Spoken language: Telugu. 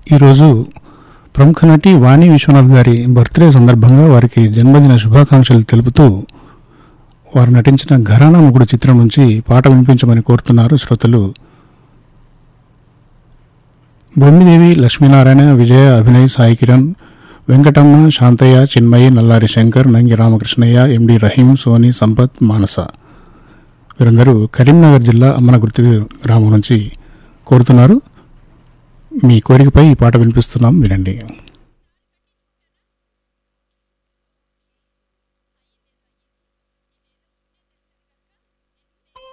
ఈరోజు ప్రముఖ నటి వాణి విశ్వనాథ్ గారి బర్త్డే సందర్భంగా వారికి జన్మదిన శుభాకాంక్షలు తెలుపుతూ వారు నటించిన ఘరానా ముగుడు చిత్రం నుంచి పాట వినిపించమని కోరుతున్నారు శ్రోతలు బొమ్మిదేవి లక్ష్మీనారాయణ విజయ అభినయ్ సాయి కిరణ్ వెంకటమ్మ శాంతయ్య చిన్మయి నల్లారి శంకర్ నంగి రామకృష్ణయ్య ఎండి రహీం సోని సంపత్ మానస వీరందరూ కరీంనగర్ జిల్లా అమ్మనగుర్తి గ్రామం నుంచి కోరుతున్నారు మీ కోరికపై ఈ పాట వినిపిస్తున్నాం వినండి